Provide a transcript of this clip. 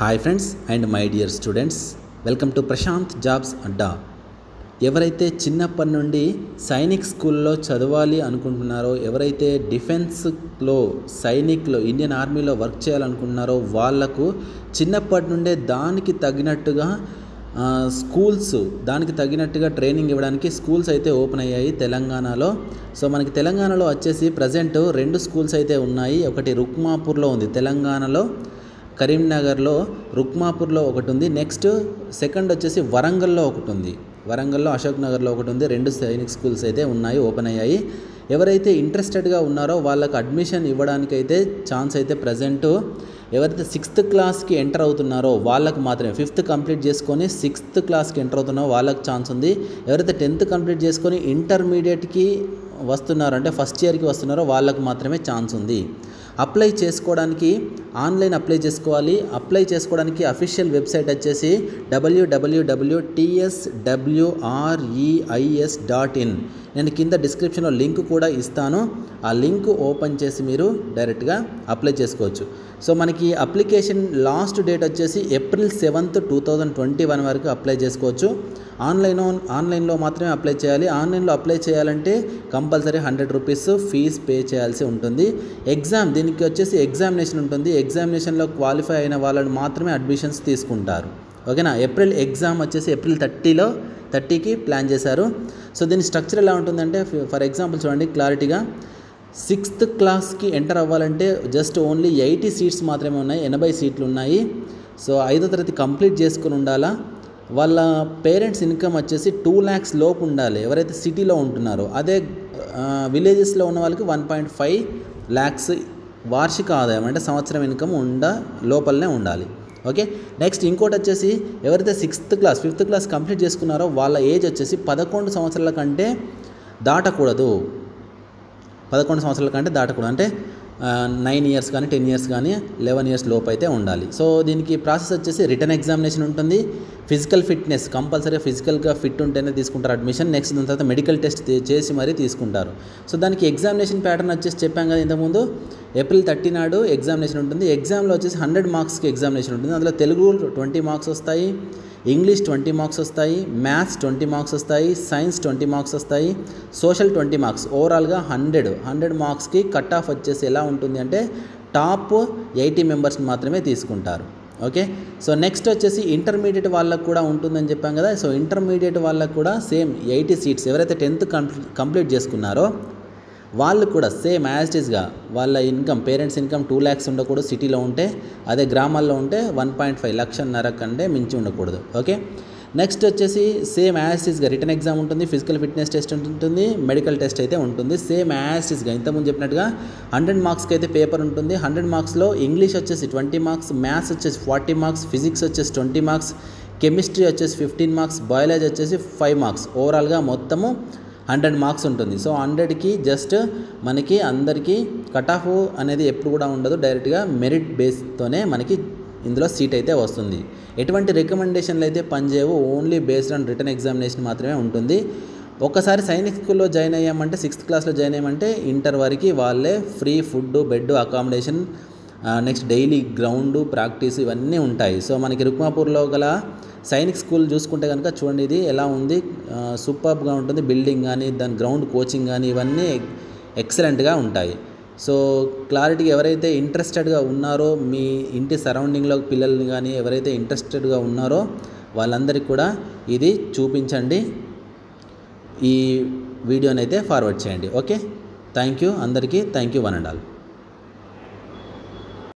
hi friends and my dear students welcome to Prashanth jobs Adda ఎవరైతే చిన్నప్పటి నుండి సైనిక్ స్కూల్లో చదవాలి అనుకుంటున్నారో ఎవరైతే డిఫెన్స్లో సైనిక్లో ఇండియన్ ఆర్మీలో వర్క్ చేయాలనుకుంటున్నారో వాళ్లకు చిన్నప్పటి నుండే దానికి తగినట్టుగా ఆ, స్కూల్స్ దానికి తగినట్టుగా ట్రైనింగ్ ఇవ్వడానికి స్కూల్స్ అయితే ఓపెన్ అయ్యాయి తెలంగాణలో సో మనకి తెలంగాణలో వచ్చేసి ప్రజెంట్ రెండు స్కూల్స్ అయితే ఉన్నాయి ఒకటి రుక్మాపూర్లో ఉంది తెలంగాణలో కరీంనగర్లో రుక్మాపూర్లో ఒకటి ఉంది నెక్స్ట్ సెకండ్ వచ్చేసి వరంగల్లో ఒకటి ఉంది వరంగల్లో అశోక్ నగర్లో ఒకటి ఉంది రెండు సైనిక్ స్కూల్స్ అయితే ఉన్నాయి ఓపెన్ అయ్యాయి ఎవరైతే ఇంట్రెస్టెడ్గా ఉన్నారో వాళ్ళకి అడ్మిషన్ ఇవ్వడానికైతే ఛాన్స్ అయితే ప్రజెంట్ ఎవరైతే సిక్స్త్ క్లాస్కి ఎంటర్ అవుతున్నారో వాళ్ళకి మాత్రమే ఫిఫ్త్ కంప్లీట్ చేసుకొని సిక్స్త్ క్లాస్కి ఎంటర్ అవుతున్నారో వాళ్ళకి ఛాన్స్ ఉంది ఎవరైతే టెన్త్ కంప్లీట్ చేసుకొని ఇంటర్మీడియట్కి వస్తున్నారో అంటే ఫస్ట్ ఇయర్కి వస్తున్నారో వాళ్ళకి మాత్రమే ఛాన్స్ ఉంది అప్లై చేసుకోవడానికి ఆన్లైన్ అప్లై చేసుకోవాలి అప్లై చేసుకోవడానికి అఫీషియల్ వెబ్సైట్ వచ్చేసి డబ్ల్యూడబ్ల్యూడబ్ల్యూ టీఎస్డబ్ల్యూఆర్ఈఐఎస్ డాట్ ఇన్ నేను కింద డిస్క్రిప్షన్లో లింక్ కూడా ఇస్తాను ఆ లింక్ ఓపెన్ చేసి మీరు డైరెక్ట్గా అప్లై చేసుకోవచ్చు సో మనకి అప్లికేషన్ లాస్ట్ డేట్ వచ్చేసి April seventh two thousand twenty one వరకు అప్లై చేసుకోవచ్చు ఆన్లైన్ ఆన్లైన్లో మాత్రమే అప్లై చేయాలి ఆన్లైన్లో అప్లై చేయాలంటే compulsory hundred rupees fees pay చేయాల్సి ఉంటుంది ఎగ్జామ్ దీనికి వచ్చేసి ఎగ్జామినేషన్ ఉంటుంది ఎగ్జామినేషన్లో క్వాలిఫై అయిన వాళ్ళని మాత్రమే అడ్మిషన్స్ తీసుకుంటారు ఓకేనా ఏప్రిల్ ఎగ్జామ్ వచ్చేసి ఏప్రిల్ థర్టీలో థర్టీకి ప్లాన్ చేశారు సో దీని స్ట్రక్చర్ ఎలా ఉంటుందంటే ఫర్ ఎగ్జాంపుల్ చూడండి క్లారిటీగా సిక్స్త్ క్లాస్కి ఎంటర్ అవ్వాలంటే జస్ట్ ఓన్లీ ఎయిటీ సీట్స్ మాత్రమే ఉన్నాయి ఎనభై సీట్లు ఉన్నాయి సో ఐదో తరగతి కంప్లీట్ చేసుకుని ఉండాలా వాళ్ళ పేరెంట్స్ ఇన్కమ్ వచ్చేసి టూ ల్యాక్స్ లోపు ఉండాలి ఎవరైతే సిటీలో ఉంటున్నారో అదే విలేజెస్లో ఉన్న వాళ్ళకి వన్ పాయింట్ ఫైవ్ ల్యాక్స్ వార్షిక ఆదాయం అంటే సంవత్సరం ఇన్కమ్ ఉండ లోపలనే ఉండాలి ఓకే నెక్స్ట్ ఇంకోటి వచ్చేసి ఎవరైతే sixth class fifth class complete చేసుకున్నారో వాళ్ళ ఏజ్ వచ్చేసి పదకొండు సంవత్సరాల కంటే దాటకూడదు పదకొండు సంవత్సరాల కంటే దాటకూడదు అంటే నైన్ ఇయర్స్ కానీ టెన్ ఇయర్స్ కానీ లెవెన్ ఇయర్స్ లోపు అయితే ఉండాలి సో దీనికి ప్రాసెస్ వచ్చేసి రిటర్న్ ఎగ్జామినేషన్ ఉంటుంది ఫిజికల్ ఫిట్నెస్ కంపల్సరీ ఫిజికల్గా ఫిట్ ఉంటేనే తీసుకుంటారు అడ్మిషన్ నెక్స్ట్ దాని తర్వాత మెడికల్ టెస్ట్ చేసి మరీ తీసుకుంటారు సో దానికి ఎగ్జామినేషన్ ప్యాటర్న్ వచ్చేసి చెప్పాం కదా ఇంతకుముందు ఏప్రిల్ థర్టీ నాడు ఎగ్జామినేషన్ ఉంటుంది ఎగ్జామ్లో వచ్చేసి హండ్రెడ్ మార్క్స్కి ఎగ్జామినేషన్ ఉంటుంది అందులో తెలుగు ట్వంటీ మార్క్స్ వస్తాయి ఇంగ్లీష్ ట్వంటీ మార్క్స్ వస్తాయి మ్యాథ్స్ ట్వంటీ మార్క్స్ వస్తాయి సైన్స్ ట్వంటీ మార్క్స్ వస్తాయి సోషల్ ట్వంటీ మార్క్స్ ఓవరాల్గా హండ్రెడ్ హండ్రెడ్ మార్క్స్కి కట్ ఆఫ్ వచ్చేసి ఎలా ఉంటుంది అంటే టాప్ ఎయిటీ మెంబర్స్ మాత్రమే తీసుకుంటారు ఓకే సో నెక్స్ట్ వచ్చేసి ఇంటర్మీడియట్ వాళ్ళకు కూడా ఉంటుందని చెప్పాం కదా సో ఇంటర్మీడియట్ వాళ్ళకు కూడా సేమ్ ఎయిటీ సీట్స్ ఎవరైతే టెన్త్ కంప్లీట్ కంప్లీట్ చేసుకున్నారో వాళ్ళు కూడా సేమ్ యాజ్ ఇస్గా వాళ్ళ income parents income two lakhs ఉండకూడదు సిటీలో ఉంటే అదే గ్రామాల్లో ఉంటే వన్ పాయింట్ ఫైవ్ లక్షన్నర కంటే మించి ఉండకూడదు ఓకే నెక్స్ట్ వచ్చేసి సేమ్ యాజ్ ఇస్గా రిటర్న్ ఎగ్జామ్ ఉంటుంది ఫిజికల్ ఫిట్నెస్ టెస్ట్ ఉంటుంది మెడికల్ టెస్ట్ అయితే ఉంటుంది సేమ్ యాజ్ ఇస్గా ఇంతకుముందు చెప్పినట్టుగా హండ్రెడ్ మార్క్స్కి అయితే పేపర్ ఉంటుంది హండ్రెడ్ మార్క్స్లో ఇంగ్లీష్ వచ్చేసి ట్వంటీ మార్క్స్ మ్యాథ్స్ వచ్చేసి ఫార్టీ మార్క్స్ ఫిజిక్స్ వచ్చేసి ట్వంటీ మార్క్స్ కెమిస్ట్రీ వచ్చేసి ఫిఫ్టీన్ మార్క్స్ బయాలజీ వచ్చేసి ఫైవ్ మార్క్స్ ఓవరాల్గా మొత్తము హండ్రెడ్ మార్క్స్ ఉంటుంది సో హండ్రెడ్కి జస్ట్ మనకి అందరికీ కట్ ఆఫ్ అనేది ఎప్పుడు కూడా ఉండదు డైరెక్ట్గా మెరిట్ బేస్తోనే మనకి ఇందులో సీట్ అయితే వస్తుంది ఎటువంటి రికమెండేషన్లు అయితే పనిచేయవు only based on written examination మాత్రమే ఉంటుంది ఒక్కసారి సైనిక్ స్కూల్లో జాయిన్ అయ్యామంటే సిక్స్త్ క్లాస్లో జాయిన్ అయ్యామంటే ఇంటర్ వరకు వాళ్ళే free food bed accommodation next daily ground practice ఇవన్నీ ఉంటాయి సో మనకి రుక్మాపూర్లో గల సైనిక్ స్కూల్ చూసుకుంటే కనుక చూడండి ఇది ఎలా ఉంది సూపర్గా ఉంటుంది బిల్డింగ్ కానీ దాని గ్రౌండ్ కోచింగ్ కానీ ఇవన్నీ ఎక్సలెంట్గా ఉంటాయి సో క్లారిటీగా ఎవరైతే ఇంట్రెస్టెడ్గా ఉన్నారో మీ ఇంటి సరౌండింగ్లో పిల్లల్ని కానీ ఎవరైతే ఇంట్రెస్టెడ్గా ఉన్నారో వాళ్ళందరికీ కూడా ఇది చూపించండి ఈ వీడియోని అయితే ఫార్వర్డ్ చేయండి ఓకే థ్యాంక్ యూ అందరికీ thank you one and all